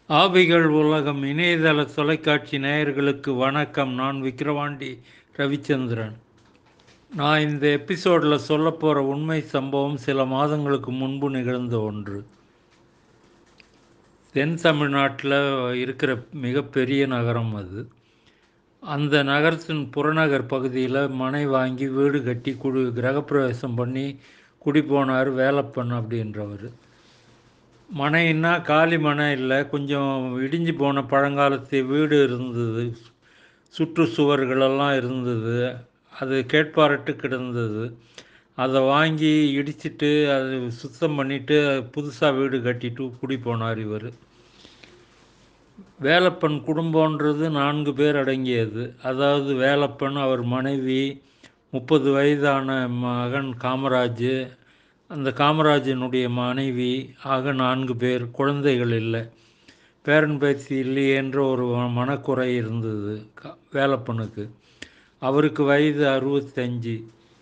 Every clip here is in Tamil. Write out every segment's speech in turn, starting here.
ஆவிகள் உலகம் இணையதள தொலைக்காட்சி நேயர்களுக்கு வணக்கம் நான் விக்கிரவாண்டி ரவிச்சந்திரன் நான் இந்த எபிசோடில் சொல்ல போகிற உண்மை சம்பவம் சில மாதங்களுக்கு முன்பு நிகழ்ந்த ஒன்று தென் தமிழ்நாட்டில் இருக்கிற மிகப்பெரிய நகரம் அது அந்த நகரத்தின் புறநகர் பகுதியில் மனை வாங்கி வீடு கட்டி குடி கிரகப்பிரவேசம் பண்ணி குடி போனார் வேலப்பன் அப்படின்றவர் மனைன்னா காலி மனை இல்லை கொஞ்சம் இடிஞ்சு போன பழங்காலத்து வீடு இருந்தது சுற்று சுவர்களெல்லாம் இருந்தது அது கேட்பாரட்டு கிடந்தது அதை வாங்கி இடிச்சிட்டு அது சுத்தம் பண்ணிவிட்டு புதுசாக வீடு கட்டிட்டு குடி போனார் இவர் வேலப்பன் குடும்பன்றது நான்கு பேர் அடங்கியது அதாவது வேலப்பன் அவர் மனைவி முப்பது வயதான மகன் காமராஜ் அந்த காமராஜனுடைய மனைவி ஆக நான்கு பேர் குழந்தைகள் இல்லை பேரன் பேத்தி இல்லையே என்ற ஒரு மனக்குறை இருந்தது வேலப்பனுக்கு அவருக்கு வயது அறுபத்தஞ்சு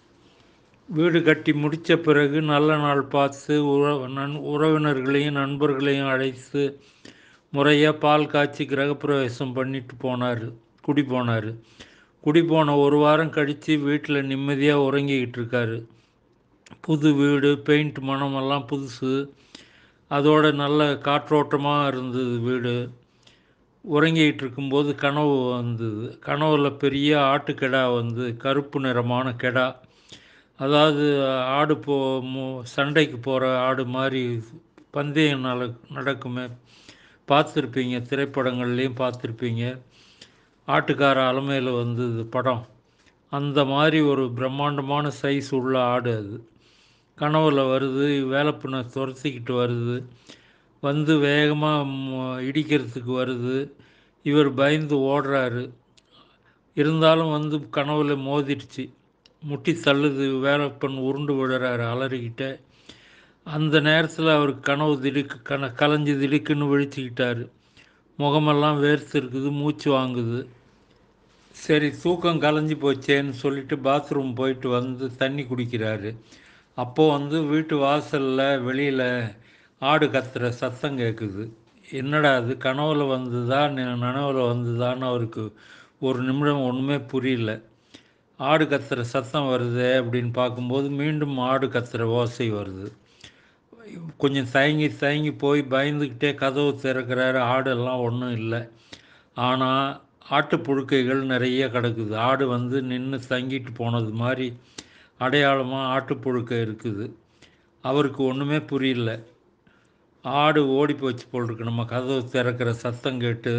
வீடு கட்டி முடித்த பிறகு நல்ல நாள் பார்த்து உற நன் உறவினர்களையும் நண்பர்களையும் அழைத்து முறையாக பால் காய்ச்சி கிரகப்பிரவேசம் பண்ணிட்டு போனார் குடி போனார் குடி போன ஒரு வாரம் கழித்து வீட்டில் நிம்மதியாக உறங்கிக்கிட்டு இருக்காரு புது வீடு பெயிண்ட் மனமெல்லாம் புதுசு அதோட நல்ல காற்றோட்டமாக இருந்தது வீடு உறங்கிக்கிட்டு இருக்கும்போது கனவு வந்தது கனவுல பெரிய ஆட்டுக்கெடா வந்து கருப்பு நிறமான கெடா அதாவது ஆடு போ சண்டைக்கு போகிற ஆடு மாதிரி பந்தயம் நட நடக்குமே பார்த்துருப்பீங்க திரைப்படங்கள்லேயும் பார்த்துருப்பீங்க ஆட்டுக்கார அலமையில் வந்தது படம் அந்த மாதிரி ஒரு பிரம்மாண்டமான சைஸ் உள்ள ஆடு அது கனவுல வருது வேலப்பினை துரத்திக்கிட்டு வருது வந்து வேகமாக இடிக்கிறதுக்கு வருது இவர் பயந்து ஓடுறாரு இருந்தாலும் வந்து கனவுல மோதிடுச்சு முட்டி தள்ளுது வேலப்பன் உருண்டு விடுறாரு அலறிக்கிட்ட அந்த நேரத்தில் அவர் கனவு திடுக்கு கன கலைஞ்சி திடுக்குன்னு விழிச்சுக்கிட்டாரு முகமெல்லாம் வேர்த்து இருக்குது மூச்சு வாங்குது சரி தூக்கம் கலைஞ்சி போச்சேன்னு சொல்லிட்டு பாத்ரூம் போயிட்டு வந்து தண்ணி குடிக்கிறாரு அப்போது வந்து வீட்டு வாசலில் வெளியில் ஆடு கத்துற சத்தம் கேட்குது என்னடா அது கனவுல வந்துதா நனவுல வந்துதான்னு அவருக்கு ஒரு நிமிடம் ஒன்றுமே புரியல ஆடு கத்துற சத்தம் வருது அப்படின்னு பார்க்கும்போது மீண்டும் ஆடு கத்துற ஓசை வருது கொஞ்சம் தயங்கி தயங்கி போய் பயந்துக்கிட்டே கதவு திறக்கிறாரு ஆடெல்லாம் ஒன்றும் இல்லை ஆனால் ஆட்டு புழுக்கைகள் நிறைய கிடக்குது ஆடு வந்து நின்று தங்கிட்டு போனது மாதிரி அடையாளமாக ஆட்டுப்புழுக்கை இருக்குது அவருக்கு ஒன்றுமே புரியல ஆடு ஓடி போச்சு போல் இருக்கு நம்ம கதவு திறக்கிற சத்தம் கேட்டு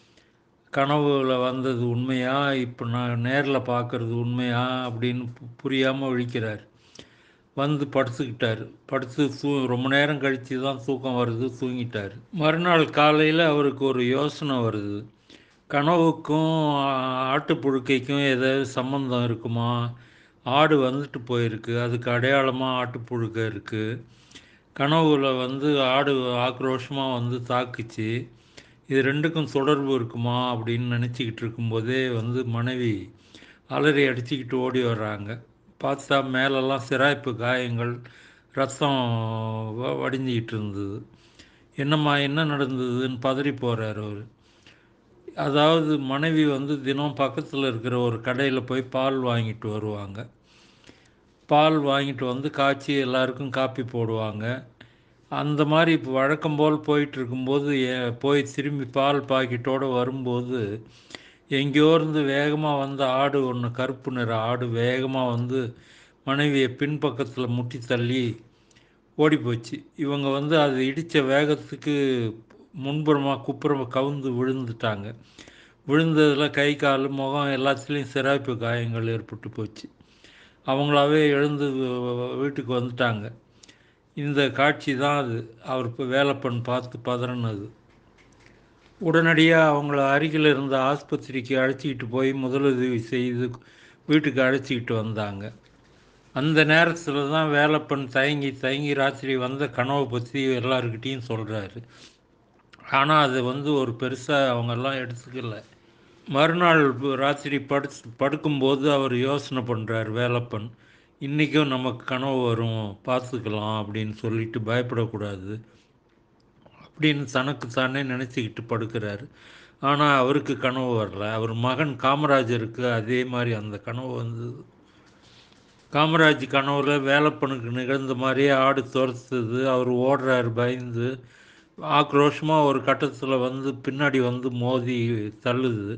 கனவுல வந்தது உண்மையா இப்போ நான் நேரில் பார்க்குறது உண்மையா அப்படின்னு புரியாமல் விழிக்கிறார் வந்து படுத்துக்கிட்டார் படுத்து தூ ரொம்ப நேரம் கழித்து தான் தூக்கம் வருது தூங்கிட்டார் மறுநாள் காலையில் அவருக்கு ஒரு யோசனை வருது கனவுக்கும் ஆட்டுப்புழுக்கைக்கும் ஏதாவது சம்மந்தம் இருக்குமா ஆடு வந்துட்டு போயிருக்கு அதுக்கு அடையாளமாக ஆட்டுப்புழுக்க இருக்குது கனவுல வந்து ஆடு ஆக்ரோஷமாக வந்து தாக்குச்சு இது ரெண்டுக்கும் தொடர்பு இருக்குமா அப்படின்னு நினச்சிக்கிட்டு இருக்கும்போதே வந்து மனைவி அலறி அடிச்சுக்கிட்டு ஓடி வர்றாங்க பார்த்தா மேலெல்லாம் சிராய்ப்பு காயங்கள் ரத்தம் வடிஞ்சிக்கிட்டு இருந்தது என்னம்மா என்ன நடந்ததுன்னு பதறி போகிறார் அவர் அதாவது மனைவி வந்து தினம் பக்கத்தில் இருக்கிற ஒரு கடையில் போய் பால் வாங்கிட்டு வருவாங்க பால் வாங்கிட்டு வந்து காய்ச்சி எல்லாருக்கும் காப்பி போடுவாங்க அந்த மாதிரி இப்போ வழக்கம் போல் போயிட்டு இருக்கும்போது போய் திரும்பி பால் பாக்கெட்டோடு வரும்போது எங்கேயோ இருந்து வேகமாக வந்து ஆடு ஒன்று கருப்பு நிற ஆடு வேகமாக வந்து மனைவியை பின்பக்கத்தில் முட்டி தள்ளி ஓடி போச்சு இவங்க வந்து அது இடித்த வேகத்துக்கு முன்புறமாக குப்புறமாக கவுந்து விழுந்துட்டாங்க விழுந்ததில் கை கால் முகம் எல்லாத்துலேயும் சிராய்ப்பு காயங்கள் ஏற்பட்டு போச்சு அவங்களாவே எழுந்து வீட்டுக்கு வந்துட்டாங்க இந்த காட்சி தான் அது அவர் இப்போ வேலைப்பன் பார்த்து பதறினது உடனடியாக அவங்கள அருகில் இருந்த ஆஸ்பத்திரிக்கு அழைச்சிக்கிட்டு போய் முதலுதவி செய்து வீட்டுக்கு அழைச்சிக்கிட்டு வந்தாங்க அந்த நேரத்தில் தான் வேலைப்பன் தயங்கி தயங்கி ராத்திரி வந்த கனவை பற்றி எல்லாருக்கிட்டேயும் சொல்கிறாரு ஆனால் அது வந்து ஒரு பெருசாக அவங்கெல்லாம் எடுத்துக்கல மறுநாள் ராத்திரி படுத்து படுக்கும்போது அவர் யோசனை பண்ணுறார் வேலப்பன் இன்றைக்கும் நமக்கு கனவு வரும் பார்த்துக்கலாம் அப்படின்னு சொல்லிட்டு பயப்படக்கூடாது அப்படின்னு தனக்கு தானே நினச்சிக்கிட்டு படுக்கிறாரு ஆனால் அவருக்கு கனவு வரல அவர் மகன் காமராஜருக்கு அதே மாதிரி அந்த கனவு வந்தது காமராஜ் கனவுல வேலைப்பனுக்கு நிகழ்ந்த மாதிரியே ஆடு துரத்துது அவர் ஓடுறாரு பயந்து ஆக்ரோஷமாக ஒரு கட்டத்தில் வந்து பின்னாடி வந்து மோதி தள்ளுது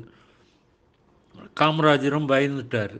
காமராஜரும் பயந்துட்டார்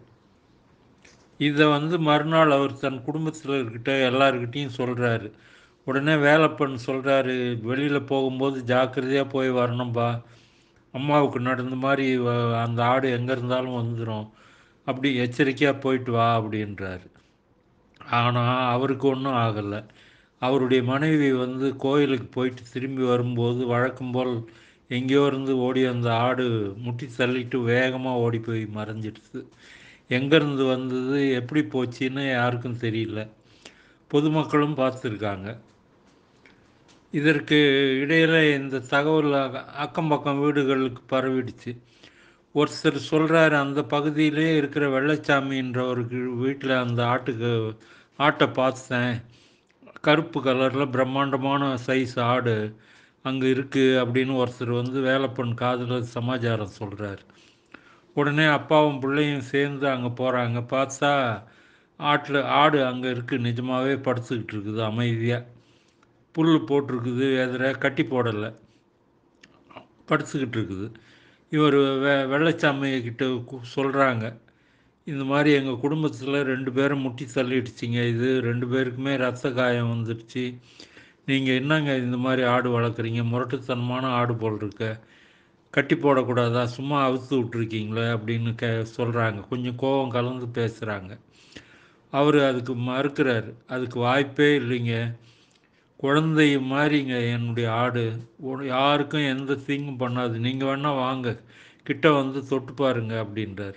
இதை வந்து மறுநாள் அவர் தன் குடும்பத்தில் இருக்கிட்ட எல்லாருக்கிட்டையும் சொல்கிறாரு உடனே வேலைப்பன் சொல்கிறாரு வெளியில் போகும்போது ஜாக்கிரதையாக போய் வரணும்பா அம்மாவுக்கு நடந்த மாதிரி வ- அந்த ஆடு எங்கே இருந்தாலும் வந்துடும் அப்படி எச்சரிக்கையாக போயிட்டு வா அப்படின்றாரு ஆனால் அவருக்கு ஒன்றும் ஆகலை அவருடைய மனைவி வந்து கோயிலுக்கு போயிட்டு திரும்பி வரும்போது வழக்கம் போல் எங்கேயோ இருந்து ஓடி அந்த ஆடு முட்டி தள்ளிட்டு வேகமாக ஓடி போய் மறைஞ்சிடுச்சு எங்கேருந்து வந்தது எப்படி போச்சுன்னு யாருக்கும் தெரியல பொதுமக்களும் பார்த்துருக்காங்க இதற்கு இடையில இந்த தகவல் அக- அக்கம் பக்கம் வீடுகளுக்கு பரவிடுச்சு ஒருத்தர் சொல்கிறாரு அந்த பகுதியிலே இருக்கிற வெள்ளச்சாமின்றவருக்கு வீட்டில் அந்த ஆட்டுக்கு ஆட்டை பார்த்தேன் கருப்பு கலரில் பிரம்மாண்டமான சைஸ் ஆடு அங்கே இருக்குது அப்படின்னு ஒருத்தர் வந்து வேலைப்பன் காதில் சமாச்சாரம் சொல்கிறார் உடனே அப்பாவும் பிள்ளையும் சேர்ந்து அங்கே போகிறாங்க பார்த்தா ஆட்டில் ஆடு அங்கே இருக்குது நிஜமாகவே படுத்துக்கிட்டு இருக்குது அமைதியாக புல் போட்டிருக்குது எதிர கட்டி போடலை படுத்துக்கிட்டு இருக்குது இவர் வெ வெள்ளச்சாமிகிட்ட சொல்கிறாங்க இந்த மாதிரி எங்கள் குடும்பத்தில் ரெண்டு பேரும் முட்டி தள்ளிடுச்சிங்க இது ரெண்டு பேருக்குமே ரத்த காயம் வந்துடுச்சு நீங்கள் என்னங்க இந்த மாதிரி ஆடு வளர்க்குறீங்க முரட்டுத்தனமான ஆடு போல் இருக்க கட்டி போடக்கூடாதா சும்மா அவுத்து விட்ருக்கீங்களே அப்படின்னு கே சொல்கிறாங்க கொஞ்சம் கோபம் கலந்து பேசுகிறாங்க அவர் அதுக்கு மறுக்கிறார் அதுக்கு வாய்ப்பே இல்லைங்க குழந்தை மாதிரிங்க என்னுடைய ஆடு ஒரு- யாருக்கும் எந்த தீங்கும் பண்ணாது நீங்கள் வேணால் வாங்க கிட்ட வந்து தொட்டு பாருங்க அப்படின்றார்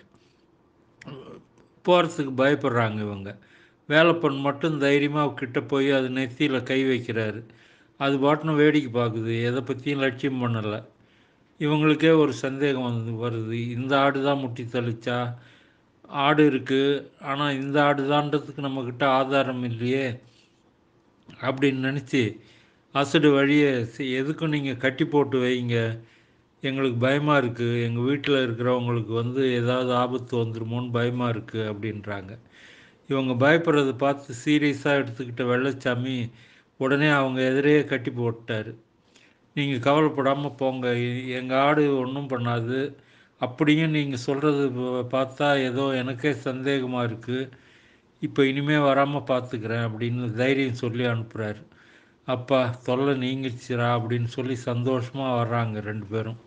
போகிறதுக்கு பயப்படுறாங்க இவங்க வேலைப்பன் மட்டும் தைரியமாக கிட்ட போய் அது நெத்தியில் கை வைக்கிறாரு அது பாட்டுன்னு வேடிக்கை பார்க்குது எதை பற்றியும் லட்சியம் பண்ணலை இவங்களுக்கே ஒரு சந்தேகம் வந்து வருது இந்த ஆடு தான் முட்டி தள்ளிச்சா ஆடு இருக்குது ஆனால் இந்த ஆடு தான்றதுக்கு நம்மக்கிட்ட ஆதாரம் இல்லையே அப்படின்னு நினச்சி அசடு வழியே "சரி, எதுக்கும் நீங்கள் கட்டி போட்டு வைங்க எங்களுக்கு பயமாக இருக்குது எங்கள் வீட்டில் இருக்கிறவங்களுக்கு வந்து ஏதாவது ஆபத்து வந்துருமோன்னு பயமாக இருக்குது அப்படின்றாங்க இவங்க பயப்படுறத பார்த்து சீரியஸாக எடுத்துக்கிட்ட வெள்ளச்சாமி உடனே அவங்க எதிரே கட்டி போட்டார் நீங்கள் கவலைப்படாமல் போங்க எங்கள் ஆடு ஒன்றும் பண்ணாது அப்படியும் நீங்கள் சொல்கிறது பார்த்தா ஏதோ எனக்கே சந்தேகமாக இருக்குது இப்போ இனிமே வராமல் பார்த்துக்கிறேன் அப்படின்னு தைரியம் சொல்லி அனுப்புகிறாரு அப்பா தொல்லை நீங்கிடுச்சுரா அப்படின்னு சொல்லி சந்தோஷமாக வர்றாங்க ரெண்டு பேரும்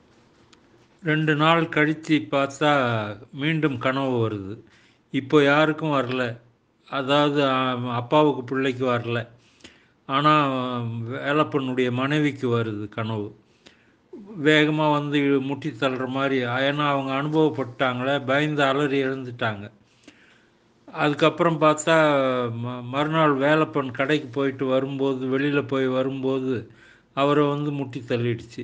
ரெண்டு நாள் கழித்து பார்த்தா மீண்டும் கனவு வருது இப்போ யாருக்கும் வரல அதாவது ஆம், அப்பாவுக்கு பிள்ளைக்கு வரல ஆனால் வேலப்பனுடைய மனைவிக்கு வருது கனவு வேகமாக வந்து முட்டி தள்ளுற மாதிரி ஏன்னா அவங்க அனுபவப்பட்டாங்களே பயந்து அலறி எழுந்துட்டாங்க அதுக்கப்புறம் பார்த்தா ம மறுநாள் வேலைப்பன் கடைக்கு போயிட்டு வரும்போது வெளியில் போய் வரும்போது அவரை வந்து முட்டி தள்ளிடுச்சு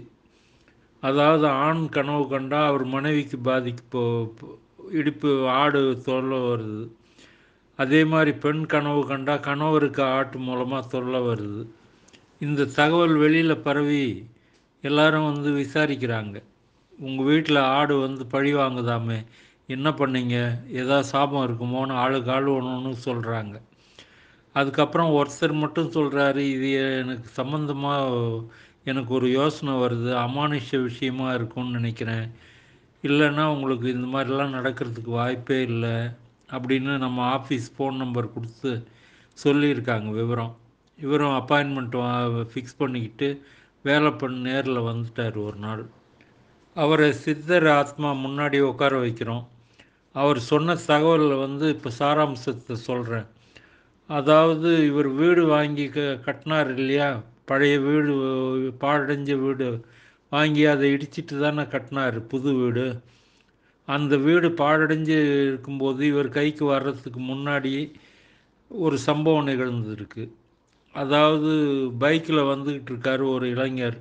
அதாவது ஆண் கனவு கண்டா அவர் மனைவிக்கு பாதிக்கு போ போ- இடுப்பு ஆடு தொல்லை வருது அதே மாதிரி பெண் கனவு கண்டா கணவருக்கு ஆட்டு மூலமாக தொல்லை வருது இந்த தகவல் வெளியில் பரவி எல்லாரும் வந்து விசாரிக்கிறாங்க உங்கள் வீட்டில் ஆடு வந்து பழி வாங்குதாமே என்ன பண்ணீங்க ஏதாவது சாபம் இருக்குமோன்னு ஆளுக்கு ஆள் ஒன்றுன்னு சொல்கிறாங்க அதுக்கப்புறம் ஒருத்தர் மட்டும் சொல்கிறாரு இது எனக்கு சம்மந்தமாக எனக்கு ஒரு யோசனை வருது அமானுஷ விஷயமா இருக்கும்னு நினைக்கிறேன் இல்லைன்னா உங்களுக்கு இந்த மாதிரிலாம் நடக்கிறதுக்கு வாய்ப்பே இல்லை அப்படின்னு நம்ம ஆஃபீஸ் ஃபோன் நம்பர் கொடுத்து சொல்லியிருக்காங்க விவரம் இவரும் அப்பாயின்மெண்ட் ஃபிக்ஸ் பண்ணிக்கிட்டு வேலை பண்ண நேரில் வந்துட்டார் ஒரு நாள் அவரை சித்தர் ஆத்மா முன்னாடி உட்கார வைக்கிறோம் அவர் சொன்ன தகவலை வந்து இப்போ சாராம்சத்தை சொல்கிறேன் அதாவது இவர் வீடு வாங்கி க கட்டினார் இல்லையா பழைய வீடு பாழடைஞ்ச வீடு வாங்கி அதை இடிச்சிட்டு தானே கட்டினார் புது வீடு அந்த வீடு பாழடைஞ்சு இருக்கும்போது இவர் கைக்கு வர்றதுக்கு முன்னாடி ஒரு சம்பவம் நிகழ்ந்திருக்கு அதாவது பைக்கில் வந்துக்கிட்டு இருக்காரு ஒரு இளைஞர்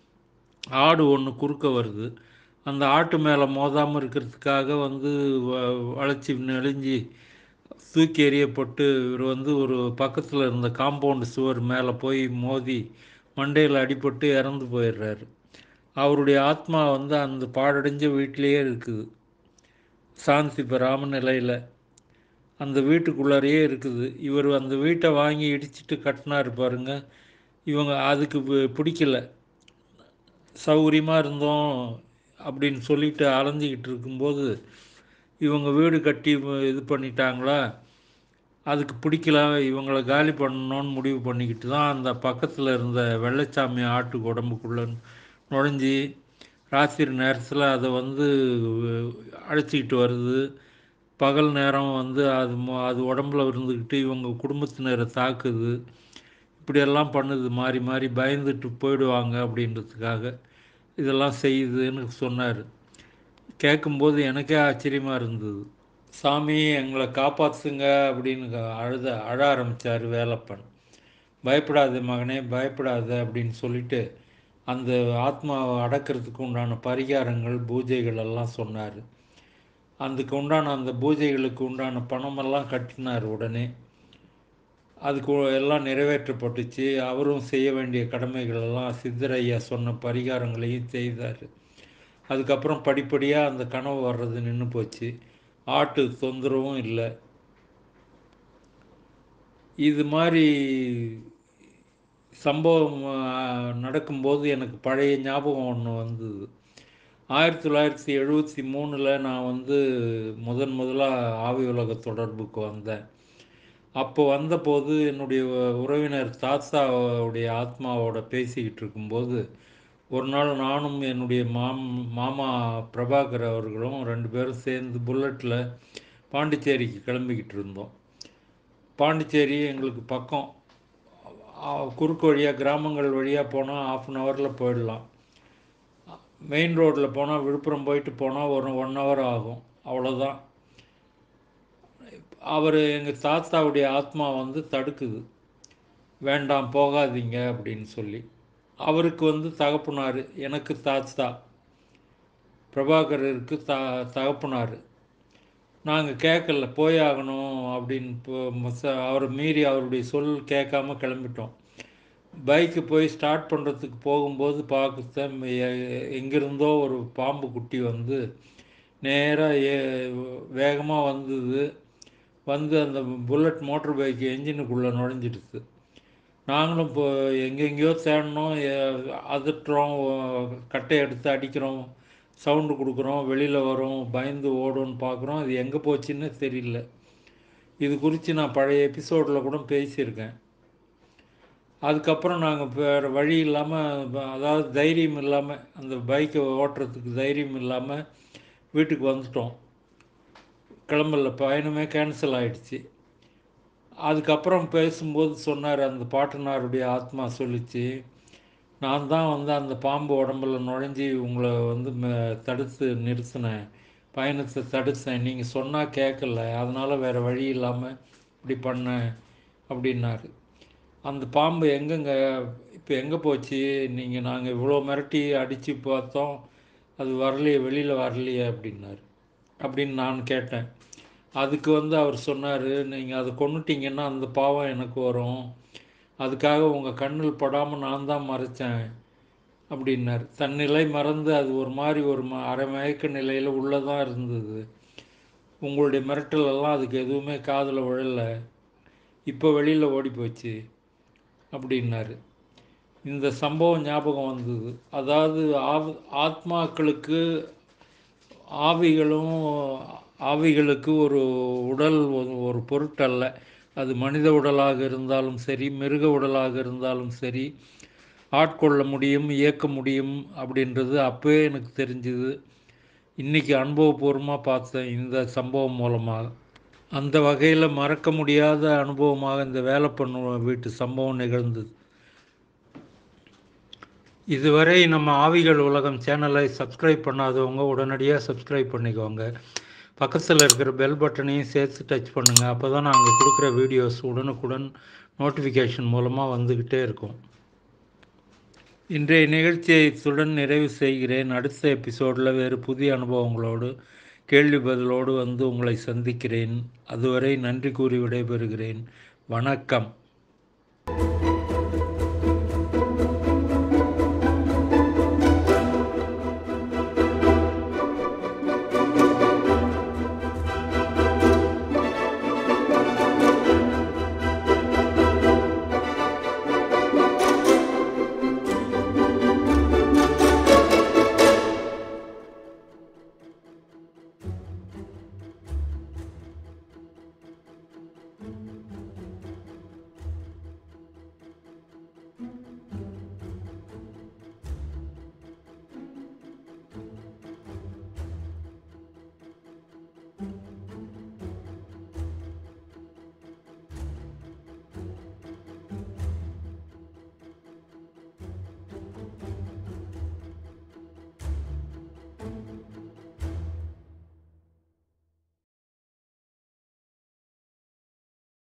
ஆடு ஒன்று குறுக்க வருது அந்த ஆட்டு மேலே மோதாமல் இருக்கிறதுக்காக வந்து வ- வளைச்சி நெளிஞ்சு தூக்கி எறியப்பட்டு இவர் வந்து ஒரு பக்கத்தில் இருந்த காம்பவுண்டு சுவர் மேலே போய் மோதி மண்டையில் அடிபட்டு இறந்து போயிடுறாரு அவருடைய ஆத்மா வந்து அந்த பாழடைஞ்ச வீட்டிலேயே இருக்குது சாந்தி பெறாம நிலையில் அந்த வீட்டுக்குள்ளாரையே இருக்குது இவர் அந்த வீட்டை வாங்கி இடிச்சிட்டு கட்டினாரு பாருங்க இவங்க அதுக்கு பி- பிடிக்கல சௌகரியமாக இருந்தோம் அப்படின்னு சொல்லிட்டு அலைஞ்சிக்கிட்டு இருக்கும்போது இவங்க வீடு கட்டி இது பண்ணிட்டாங்களா அதுக்கு பிடிக்கல இவங்கள காலி பண்ணணும்னு முடிவு பண்ணிக்கிட்டு தான் அந்த பக்கத்தில் இருந்த வெள்ளைச்சாமி ஆட்டுக்கு உடம்புக்குள்ளே நுழைஞ்சி ராத்திரி நேரத்தில் அதை வந்து அழைச்சிக்கிட்டு வருது பகல் நேரம் வந்து அது மு- அது உடம்புல இருந்துக்கிட்டு இவங்க குடும்பத்தினரை தாக்குது இப்படியெல்லாம் பண்ணுது மாறி மாறி பயந்துட்டு போயிடுவாங்க அப்படின்றதுக்காக இதெல்லாம் செய்யுதுன்னு சொன்னார் கேட்கும்போது எனக்கே ஆச்சரியமாக இருந்தது சாமி எங்களை காப்பாற்றுங்க அப்படின்னு க- அழுத அழ ஆரம்பித்தார் வேலப்பன் பயப்படாத மகனே பயப்படாத அப்படின்னு சொல்லிட்டு அந்த ஆத்மாவை அடக்கிறதுக்கு உண்டான பரிகாரங்கள் பூஜைகள் எல்லாம் சொன்னார் அதுக்கு உண்டான அந்த பூஜைகளுக்கு உண்டான பணமெல்லாம் கட்டினார் உடனே அதுக்கு ஒ- எல்லாம் நிறைவேற்றப்பட்டுச்சு அவரும் செய்ய வேண்டிய கடமைகள் எல்லாம் சித்தரையா சொன்ன பரிகாரங்களையும் செய்தார் அதுக்கப்புறம் படிப்படியாக அந்த கனவு வர்றது நின்று போச்சு ஆட்டு தொந்தரவும் இல்லை இது மாதிரி சம்பவம் ஆ, நடக்கும்போது எனக்கு பழைய ஞாபகம் ஒன்று வந்தது ஆயிரத்தி தொள்ளாயிரத்தி எழுபத்தி மூணில் நான் வந்து முதன் முதலாக ஆவி உலக தொடர்புக்கு வந்தேன் அப்போ வந்தபோது என்னுடைய உறவினர் தாத்தாவுடைய ஆத்மாவோட பேசிக்கிட்டு இருக்கும்போது ஒரு நாள் நானும் என்னுடைய மாம் மாமா பிரபாகர் அவர்களும் ரெண்டு பேரும் சேர்ந்து புல்லட்டில் பாண்டிச்சேரிக்கு கிளம்பிக்கிட்டு இருந்தோம் பாண்டிச்சேரி எங்களுக்கு பக்கம் ஆ, குறுக்கு வழியாக கிராமங்கள் வழியாக போனால் ஆஃப் அன் ஹவரில் போயிடலாம் மெயின் ரோட்டில் போனால் விழுப்புரம் போயிட்டு போனால் ஒரு ஒன் ஹவர் ஆகும் அவ்வளோதான் அவர் எங்கள் தாத்தாவுடைய ஆத்மா வந்து தடுக்குது வேண்டாம் போகாதீங்க அப்படின்னு சொல்லி அவருக்கு வந்து தகப்பனார் எனக்கு தாத்தா பிரபாகருக்கு த தகப்பனார் நாங்கள் கேட்கல போய் ஆகணும் அப்படின்னு இப்போ மச- அவரை மீறி அவருடைய சொல் கேட்காம கிளம்பிட்டோம் பைக்கு போய் ஸ்டார்ட் பண்ணுறதுக்கு போகும்போது பார்க்க எங்கிருந்தோ ஒரு பாம்பு குட்டி வந்து நேராக ஏ வேகமாக வந்தது வந்து அந்த புல்லட் மோட்டர் பைக் என்ஜினுக்குள்ளே நுழைஞ்சிடுது நாங்களும் இப்போ எங்கெங்கேயோ தேடினோம் எ- அதட்டுறோம் ஓ- கட்டை எடுத்து அடிக்கிறோம் சவுண்டு கொடுக்குறோம் வெளியில் வரும் பயந்து ஓடும்னு பார்க்குறோம் அது எங்கே போச்சுன்னு தெரியல இது குறித்து நான் பழைய எபிசோடில் கூட பேசியிருக்கேன் அதுக்கப்புறம் நாங்கள் வேறு வழி இல்லாமல் அதாவது தைரியம் இல்லாமல் அந்த பைக்கை ஓட்டுறதுக்கு தைரியம் இல்லாமல் வீட்டுக்கு வந்துட்டோம் கிளம்பல பயணமே கேன்சல் ஆயிடுச்சு அதுக்கப்புறம் பேசும்போது சொன்னார் அந்த பாட்டனாருடைய ஆத்மா சொல்லிச்சு நான் தான் வந்து அந்த பாம்பு உடம்புல நுழைஞ்சி உங்களை வந்து ம- தடுத்து நிறுத்தினேன் பயணத்தை தடுத்தேன் நீங்கள் சொன்னால் கேட்கல அதனால் வேறு வழி இல்லாமல் இப்படி பண்ணேன் அப்படின்னாரு அந்த பாம்பு எங்கெங்க இப்போ எங்கே போச்சு நீங்கள் நாங்கள் இவ்வளோ மிரட்டி அடித்து பார்த்தோம் அது வரலையே வெளியில் வரலையே அப்படின்னாரு அப்படின்னு நான் கேட்டேன் அதுக்கு வந்து அவர் சொன்னார் நீங்கள் அதை கொன்னுட்டீங்கன்னா அந்த பாவம் எனக்கு வரும் அதுக்காக உங்கள் கண்ணில் படாமல் நான் தான் மறைச்சேன் அப்படின்னார் தன் நிலை மறந்து அது ஒரு மாதிரி ஒரு ம அரை மயக்க நிலையில் உள்ளே தான் இருந்தது உங்களுடைய மிரட்டல் எல்லாம் அதுக்கு எதுவுமே காதில் விழலை இப்போ வெளியில் ஓடி போச்சு அப்படின்னாரு இந்த சம்பவம் ஞாபகம் வந்தது அதாவது ஆவ் ஆத்மாக்களுக்கு ஆவிகளும் ஆவிகளுக்கு ஒரு உடல் ஒரு- ஒரு பொருட்டல்ல அது மனித உடலாக இருந்தாலும் சரி மிருக உடலாக இருந்தாலும் சரி ஆட்கொள்ள முடியும் இயக்க முடியும் அப்படின்றது அப்போவே எனக்கு தெரிஞ்சுது இன்றைக்கி அனுபவபூர்வமாக பார்த்தேன் இந்த சம்பவம் மூலமாக அந்த வகையில் மறக்க முடியாத அனுபவமாக இந்த வேலைப்பண்ணு வீட்டு சம்பவம் நிகழ்ந்தது இதுவரை நம்ம ஆவிகள் உலகம் சேனலை சப்ஸ்கிரைப் பண்ணாதவங்க உடனடியாக சப்ஸ்கிரைப் பண்ணிக்கோங்க பக்கத்தில் இருக்கிற பெல் பட்டனையும் சேர்த்து டச் பண்ணுங்கள் அப்போ தான் நாங்கள் கொடுக்குற வீடியோஸ் உடனுக்குடன் நோட்டிஃபிகேஷன் மூலமாக வந்துக்கிட்டே இருக்கும் இன்றைய நிகழ்ச்சியை இத்துடன் நிறைவு செய்கிறேன் அடுத்த எபிசோடில் வேறு புதிய அனுபவங்களோடு கேள்வி பதிலோடு வந்து உங்களை சந்திக்கிறேன் அதுவரை நன்றி கூறி விடைபெறுகிறேன் வணக்கம் வணக்கம்